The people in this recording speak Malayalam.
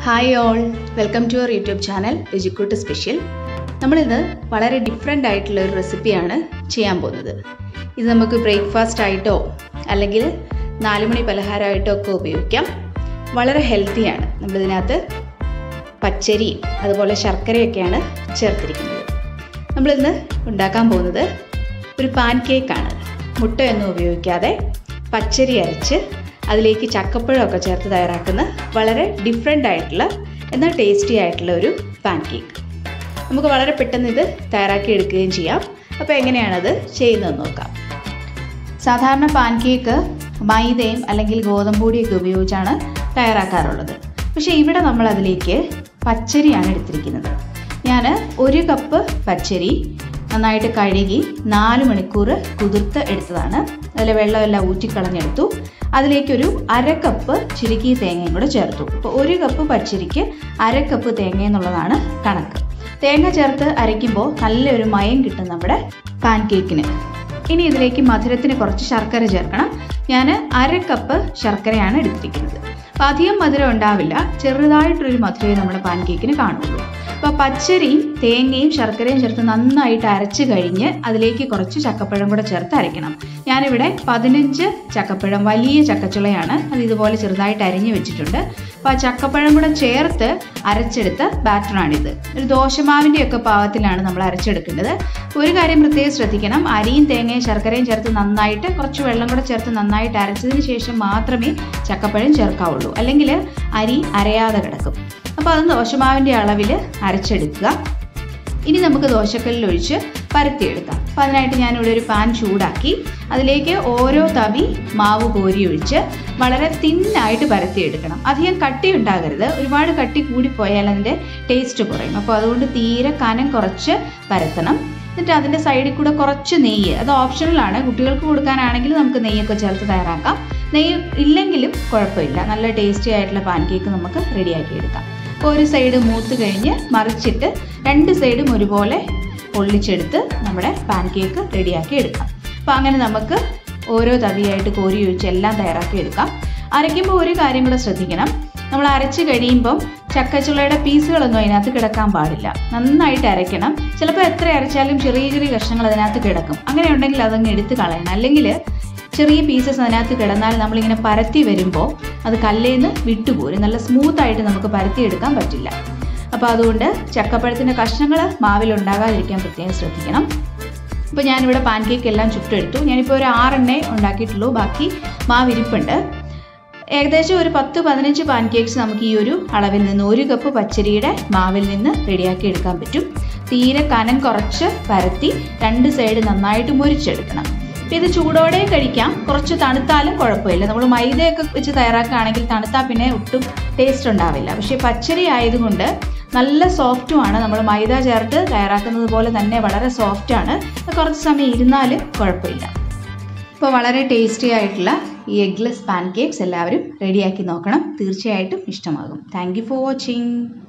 hi all welcome to our YouTube channel Ruchikoottu special നമ്മളിന്ന് വളരെ ഡിഫറെൻ്റ് ആയിട്ടുള്ള ഒരു റെസിപ്പിയാണ് ചെയ്യാൻ പോകുന്നത് ഇത് നമുക്ക് ബ്രേക്ക്ഫാസ്റ്റ് ആയിട്ടോ അല്ലെങ്കിൽ നാലുമണി പലഹാരമായിട്ടോ ഒക്കെ ഉപയോഗിക്കാം വളരെ ഹെൽത്തിയാണ് നമ്മളിതിനകത്ത് പച്ചരിയും അതുപോലെ ശർക്കരയൊക്കെയാണ് ചേർത്തിരിക്കുന്നത് നമ്മളിന്ന് ഉണ്ടാക്കാൻ പോകുന്നത് ഒരു പാൻ കേക്കാണ് മുട്ടയൊന്നും ഉപയോഗിക്കാതെ പച്ചരി അരച്ച് അതിലേക്ക് ചക്കപ്പഴമൊക്കെ ചേർത്ത് തയ്യാറാക്കുന്ന വളരെ ഡിഫറെൻ്റ് ആയിട്ടുള്ള എന്നാൽ ടേസ്റ്റി ആയിട്ടുള്ള ഒരു പാൻ കേക്ക് നമുക്ക് വളരെ പെട്ടെന്ന് ഇത് തയ്യാറാക്കി എടുക്കുകയും ചെയ്യാം അപ്പോൾ എങ്ങനെയാണത് ചെയ്യുന്നതെന്ന് നോക്കാം സാധാരണ പാൻ കേക്ക് മൈദയും അല്ലെങ്കിൽ ഗോതമ്പൊടിയൊക്കെ ഉപയോഗിച്ചാണ് തയ്യാറാക്കാറുള്ളത് പക്ഷേ ഇവിടെ നമ്മൾ അതിലേക്ക് പച്ചരിയാണ് എടുത്തിരിക്കുന്നത് ഞാൻ ഒരു കപ്പ് പച്ചരി നന്നായിട്ട് കഴുകി നാല് മണിക്കൂർ കുതിർത്ത് എടുത്തതാണ് അതിൽ വെള്ളമെല്ലാം ഊറ്റിക്കളഞ്ഞെടുത്തു അതിലേക്കൊരു അര കപ്പ് ചിരുക്കി തേങ്ങയും കൂടെ ചേർത്തു അപ്പോൾ ഒരു കപ്പ് പച്ചരിക്ക് അര കപ്പ് തേങ്ങ എന്നുള്ളതാണ് കണക്ക് തേങ്ങ ചേർത്ത് അരയ്ക്കുമ്പോൾ നല്ലൊരു മയം കിട്ടും നമ്മുടെ പാൻ കേക്കിന് ഇനി ഇതിലേക്ക് മധുരത്തിന് കുറച്ച് ശർക്കര ചേർക്കണം ഞാൻ അര കപ്പ് ശർക്കരയാണ് എടുത്തിരിക്കുന്നത് അപ്പോൾ അധികം മധുരം ഉണ്ടാവില്ല ചെറുതായിട്ടൊരു മധുരമേ നമ്മുടെ പാൻ കേക്കിന് കാണുള്ളൂ അപ്പോൾ പച്ചരിയും തേങ്ങയും ശർക്കരയും ചേർത്ത് നന്നായിട്ട് അരച്ച് കഴിഞ്ഞ് അതിലേക്ക് കുറച്ച് ചക്കപ്പഴം കൂടെ ചേർത്ത് അരയ്ക്കണം ഞാനിവിടെ പതിനഞ്ച് ചക്കപ്പഴം വലിയ ചക്കച്ചുളയാണ് അത് ഇതുപോലെ ചെറുതായിട്ട് അരിഞ്ഞ് വെച്ചിട്ടുണ്ട് അപ്പോൾ ആ ചക്കപ്പഴം കൂടെ ചേർത്ത് അരച്ചെടുത്ത ബാറ്ററാണിത് ഒരു ദോശമാവിൻ്റെ ഒക്കെ പാകത്തിലാണ് നമ്മൾ അരച്ചെടുക്കേണ്ടത് ഒരു കാര്യം പ്രത്യേകം ശ്രദ്ധിക്കണം അരിയും തേങ്ങയും ശർക്കരയും ചേർത്ത് നന്നായിട്ട് കുറച്ച് വെള്ളം കൂടെ ചേർത്ത് നന്നായിട്ട് അരച്ചതിന് ശേഷം മാത്രമേ ചക്കപ്പഴം ചേർക്കാവുള്ളൂ അല്ലെങ്കിൽ അരി അരയാതെ കിടക്കും അപ്പോൾ അത് ദോശമാവിൻ്റെ അളവിൽ അരച്ചെടുക്കുക ഇനി നമുക്ക് ദോശക്കല്ലിൽ ഒഴിച്ച് പരത്തിയെടുക്കാം അപ്പോൾ അതിനായിട്ട് ഞാനിവിടെ ഒരു പാൻ ചൂടാക്കി അതിലേക്ക് ഓരോ തവി മാവ് കോരി ഒഴിച്ച് വളരെ തിന്നായിട്ട് പരത്തിയെടുക്കണം അധികം കട്ടി ഉണ്ടാകരുത് ഒരുപാട് കട്ടി കൂടിപ്പോയാൽ അതിൻ്റെ ടേസ്റ്റ് കുറയും അപ്പോൾ അതുകൊണ്ട് തീരെ കനം കുറച്ച് പരത്തണം എന്നിട്ട് അതിൻ്റെ സൈഡിൽ കൂടെ കുറച്ച് നെയ്യ് അത് ഓപ്ഷണലാണ് കുട്ടികൾക്ക് കൊടുക്കാനാണെങ്കിൽ നമുക്ക് നെയ്യൊക്കെ ചേർത്ത് തയ്യാറാക്കാം നെയ്യ് ഇല്ലെങ്കിലും കുഴപ്പമില്ല നല്ല ടേസ്റ്റി ആയിട്ടുള്ള പാൻ കേക്ക് നമുക്ക് റെഡിയാക്കി എടുക്കാം അപ്പോൾ ഒരു സൈഡ് മൂത്ത് കഴിഞ്ഞ് മറിച്ചിട്ട് രണ്ട് സൈഡും ഒരുപോലെ പൊള്ളിച്ചെടുത്ത് നമ്മുടെ പാൻ കേക്ക് റെഡിയാക്കി എടുക്കാം അപ്പോൾ അങ്ങനെ നമുക്ക് ഓരോ തവിയായിട്ട് കോരി ഒഴിച്ച് എല്ലാം തയ്യാറാക്കി എടുക്കാം അരയ്ക്കുമ്പോൾ ഒരു കാര്യം കൂടെ ശ്രദ്ധിക്കണം നമ്മൾ അരച്ച് കഴിയുമ്പം ചക്കച്ചുളയുടെ പീസുകളൊന്നും അതിനകത്ത് കിടക്കാൻ പാടില്ല നന്നായിട്ട് അരയ്ക്കണം ചിലപ്പോൾ എത്ര അരച്ചാലും ചെറിയ ചെറിയ കഷ്ണങ്ങൾ അതിനകത്ത് കിടക്കും അങ്ങനെ ഉണ്ടെങ്കിൽ അതങ്ങ് എടുത്ത് കളയണം അല്ലെങ്കിൽ ചെറിയ പീസസ് അതിനകത്ത് കിടന്നാൽ നമ്മളിങ്ങനെ പരത്തി വരുമ്പോൾ അത് കല്ലേന്ന് വിട്ടുപോരും നല്ല സ്മൂത്തായിട്ട് നമുക്ക് പരത്തിയെടുക്കാൻ പറ്റില്ല അപ്പോൾ അതുകൊണ്ട് ചക്കപ്പഴത്തിൻ്റെ കഷ്ണങ്ങൾ മാവിൽ ഉണ്ടാകാതിരിക്കാൻ പ്രത്യേകം ശ്രദ്ധിക്കണം അപ്പോൾ ഞാനിവിടെ പാൻ കേക്ക് എല്ലാം ചുട്ടെടുത്തു ഞാനിപ്പോൾ ഒരു ആറെണ്ണേ ഉണ്ടാക്കിയിട്ടുള്ളൂ ബാക്കി മാവിരിപ്പുണ്ട് ഏകദേശം ഒരു പത്ത് പതിനഞ്ച് പാൻ കേക്ക്സ് നമുക്ക് ഈ ഒരു അളവിൽ നിന്ന് ഒരു കപ്പ് പച്ചരിയുടെ മാവിൽ നിന്ന് റെഡിയാക്കി എടുക്കാൻ പറ്റും തീരെ കനം കുറച്ച് പരത്തി രണ്ട് സൈഡ് നന്നായിട്ട് മുരിച്ചെടുക്കണം അപ്പോൾ ഇത് ചൂടോടെ കഴിക്കാം കുറച്ച് തണുത്താലും കുഴപ്പമില്ല നമ്മൾ മൈദയൊക്കെ വെച്ച് തയ്യാറാക്കുകയാണെങ്കിൽ തണുത്താൽ പിന്നെ ഒട്ടും ടേസ്റ്റ് ഉണ്ടാവില്ല പക്ഷേ പച്ചരി ആയതുകൊണ്ട് നല്ല സോഫ്റ്റുമാണ് നമ്മൾ മൈദ ചേർത്ത് തയ്യാറാക്കുന്നത് പോലെ തന്നെ വളരെ സോഫ്റ്റാണ് കുറച്ച് സമയം ഇരുന്നാൽ കുഴപ്പമില്ല ഇപ്പോൾ വളരെ ടേസ്റ്റി ആയിട്ടുള്ള ഈ എഗ്ലെസ് പാൻ കേക്ക്സ് എല്ലാവരും റെഡിയാക്കി നോക്കണം തീർച്ചയായിട്ടും ഇഷ്ടമാകും താങ്ക് ഫോർ വാച്ചിങ്